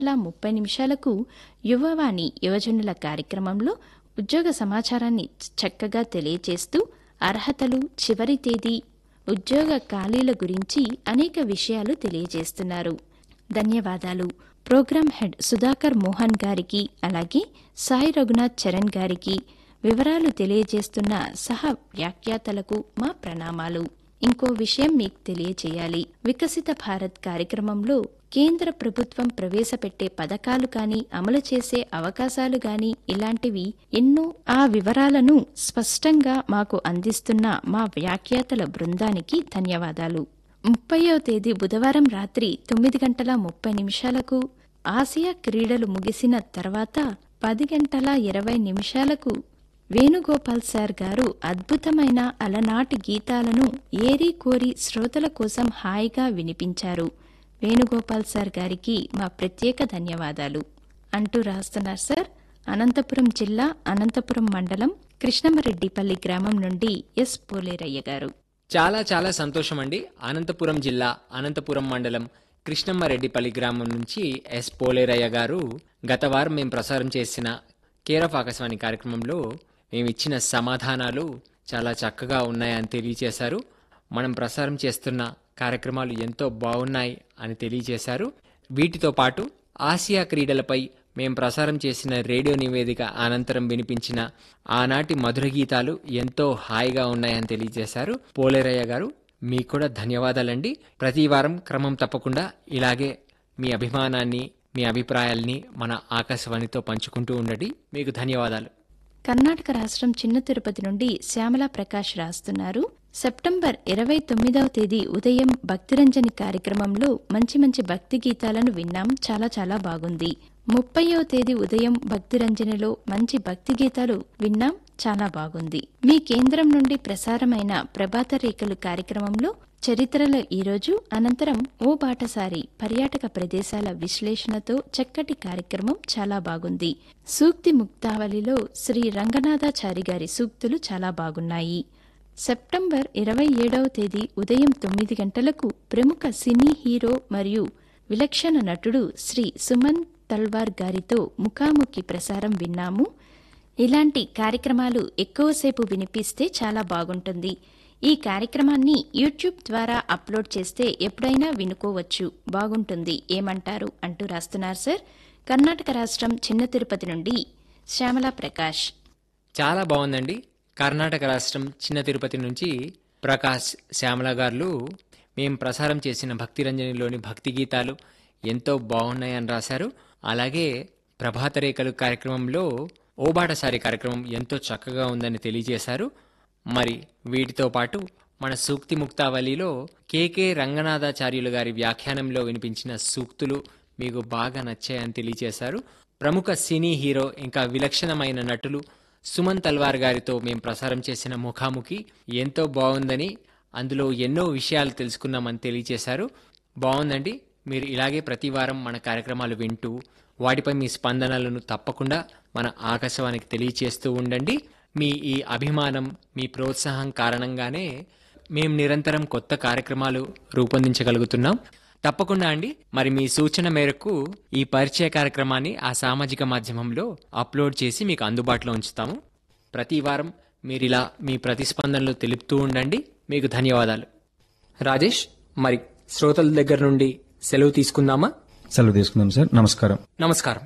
గంటల ముప్పై నిమిషాలకు యువవాణి యువజనుల కార్యక్రమంలో ఉద్యోగ సమాచారాన్ని చక్కగా తెలియజేస్తూ అర్హతలు చివరి తేదీ ఉద్యోగ ఖాళీల గురించి అనేక విషయాలు తెలియజేస్తున్నారు ధన్యవాదాలు ప్రోగ్రాం హెడ్ సుధాకర్ మోహన్ గారికి అలాగే సాయి రఘునాథ్ చరణ్ గారికి వివరాలు తెలియజేస్తున్న సహ వ్యాఖ్యాతలకు మా ప్రణామాలు ఇంకో విషయం మీకు తెలియజేయాలి వికసిత భారత్ కార్యక్రమంలో కేంద్ర ప్రభుత్వం ప్రవేశపెట్టే పథకాలు గాని అమలు చేసే అవకాశాలు గాని ఇలాంటివి ఎన్నో ఆ వివరాలను స్పష్టంగా మాకు అందిస్తున్న మా వ్యాఖ్యాతల బృందానికి ధన్యవాదాలు ముప్పయో తేదీ బుధవారం రాత్రి తొమ్మిది గంటల ముప్పై నిమిషాలకు ఆసియా క్రీడలు ముగిసిన తర్వాత పది గంటల ఇరవై నిమిషాలకు వేణుగోపాల్ సార్ గారు అద్భుతమైన అలనాటి గీతాలను ఏరి కోరి శ్రోతల కోసం హాయిగా వినిపించారు వేణుగోపాల్ సార్ గారికి మా ప్రత్యేక ధన్యవాదాలు అంటూ రాస్తున్నారు సార్ అనంతపురం జిల్లా అనంతపురం మండలం కృష్ణమరెడ్డిపల్లి గ్రామం నుండి ఎస్ పోలేరయ్య గారు చాలా చాలా సంతోషం అండి అనంతపురం జిల్లా అనంతపురం మండలం కృష్ణమ్మారెడ్డిపల్లి గ్రామం నుంచి ఎస్ పోలేరయ్య గారు గత వారం మేము ప్రసారం చేసిన కేర్ ఆఫ్ ఆకాశవాణి కార్యక్రమంలో మేము ఇచ్చిన సమాధానాలు చాలా చక్కగా ఉన్నాయని తెలియజేశారు మనం ప్రసారం చేస్తున్న కార్యక్రమాలు ఎంతో బాగున్నాయి అని తెలియజేశారు వీటితో పాటు ఆసియా క్రీడలపై మేం ప్రసారం చేసిన రేడియో నివేదిక అనంతరం వినిపించిన ఆనాటి మధుర గీతాలు ఎంతో హాయిగా ఉన్నాయని తెలియజేశారు పోలేరయ్య గారు మీకు కూడా ధన్యవాదాలండి ప్రతి వారం క్రమం తప్పకుండా ఇలాగే మీ అభిమానాన్ని మీ అభిప్రాయాల్ని మన ఆకాశవాణితో పంచుకుంటూ ఉండండి మీకు ధన్యవాదాలు కర్ణాటక రాష్ట్రం చిన్న తిరుపతి నుండి శ్యామలా ప్రకాష్ రాస్తున్నారు సెప్టెంబర్ ఇరవై తొమ్మిదవ తేదీ ఉదయం భక్తిరంజని కార్యక్రమంలో మంచి మంచి భక్తి గీతాలను విన్నాం చాలా చాలా బాగుంది ముప్పయో తేదీ ఉదయం భక్తిరంజనిలో మంచి భక్తి గీతాలు విన్నాం చాలా బాగుంది మీ కేంద్రం నుండి ప్రసారమైన ప్రభాత రేఖలు కార్యక్రమంలో చరిత్రలో ఈరోజు అనంతరం ఓ బాటసారి పర్యాటక ప్రదేశాల విశ్లేషణతో చక్కటి కార్యక్రమం చాలా బాగుంది సూక్తి ముక్తావళిలో శ్రీ రంగనాథాచారి గారి సూక్తులు చాలా బాగున్నాయి సెప్టెంబర్ ఇరవై ఏడవ తేదీ ఉదయం తొమ్మిది గంటలకు ప్రముఖ సినీ హీరో మరియు విలక్షణ నటుడు శ్రీ సుమన్ తల్వార్ గారితో ముఖాముఖి ప్రసారం విన్నాము ఇలాంటి కార్యక్రమాలు ఎక్కువసేపు వినిపిస్తే చాలా బాగుంటుంది ఈ కార్యక్రమాన్ని యూట్యూబ్ ద్వారా అప్లోడ్ చేస్తే ఎప్పుడైనా వినుకోవచ్చు బాగుంటుంది ఏమంటారు అంటూ రాస్తున్నారు సార్ కర్ణాటక రాష్ట్రం చిన్న తిరుపతి నుండి శ్యామలా ప్రకాష్ చాలా బాగుందండి కర్ణాటక రాష్ట్రం చిన్న తిరుపతి నుంచి ప్రకాష్ శ్యామల గారు మేం ప్రసారం చేసిన భక్తిరంజనిలోని భక్తి గీతాలు ఎంతో బాగున్నాయని రాశారు అలాగే ప్రభాత రేఖలు కార్యక్రమంలో ఓబాటసారి కార్యక్రమం ఎంతో చక్కగా ఉందని తెలియజేశారు మరి వీటితో పాటు మన సూక్తి ముక్తావళిలో కేకే రంగనాథాచార్యులు గారి వ్యాఖ్యానంలో వినిపించిన సూక్తులు మీకు బాగా నచ్చాయని తెలియజేశారు ప్రముఖ సినీ హీరో ఇంకా విలక్షణమైన నటులు సుమన్ తల్వార్ గారితో మేం ప్రసారం చేసిన ముఖాముఖి ఎంతో బాగుందని అందులో ఎన్నో విషయాలు తెలుసుకున్నామని తెలియజేశారు బాగుందండి మీరు ఇలాగే ప్రతి వారం మన కార్యక్రమాలు వింటూ వాటిపై మీ స్పందనలను తప్పకుండా మన ఆకాశవానికి తెలియచేస్తూ ఉండండి మీ ఈ అభిమానం మీ ప్రోత్సాహం కారణంగానే మేము నిరంతరం కొత్త కార్యక్రమాలు రూపొందించగలుగుతున్నాం తప్పకుండా అండి మరి మీ సూచన మేరకు ఈ పరిచయ కార్యక్రమాన్ని ఆ సామాజిక మాధ్యమంలో అప్లోడ్ చేసి మీకు అందుబాటులో ఉంచుతాము ప్రతి వారం మీరు ఇలా మీ ప్రతిస్పందనలు తెలుపుతూ ఉండండి మీకు ధన్యవాదాలు రాజేష్ మరి శ్రోతల దగ్గర నుండి సెలవు తీసుకుందామా సెలవు తీసుకుందాం సార్ నమస్కారం నమస్కారం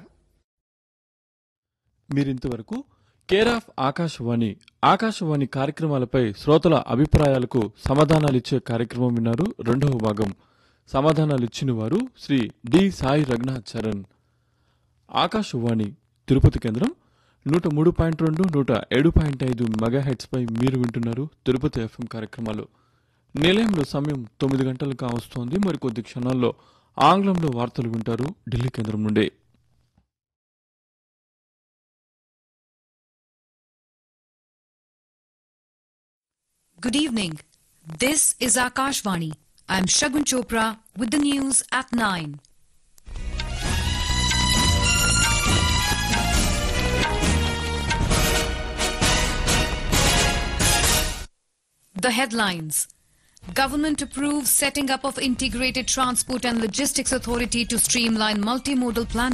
మీరింతవరకు కేర్ ఆఫ్ ఆకాశవాణి ఆకాశవాణి కార్యక్రమాలపై శ్రోతల అభిప్రాయాలకు సమాధానాలిచ్చే కార్యక్రమం విన్నారు రెండవ భాగం సమాధానాలిచ్చిన వారు శ్రీ డి సాయి రఘునాథ్ చరణ్ ఆకాశవాణి తిరుపతి కేంద్రం నూట మూడు పాయింట్ రెండు నూట ఏడు పాయింట్ ఐదు మెగాహెట్స్ పై మీరు వింటున్నారు తిరుపతి ఎఫ్ఎం కార్యక్రమాలు నిలయంలో సమయం తొమ్మిది గంటలు కావస్తోంది మరికొద్ది క్షణాల్లో ఆంగ్లంలో వార్తలు వింటారు ఢిల్లీ కేంద్రం నుండి Good evening. This is Akashvani. I'm Shagun Chopra with the news at 9. The headlines Government approves setting up of integrated transport and logistics authority to streamline multimodal planning.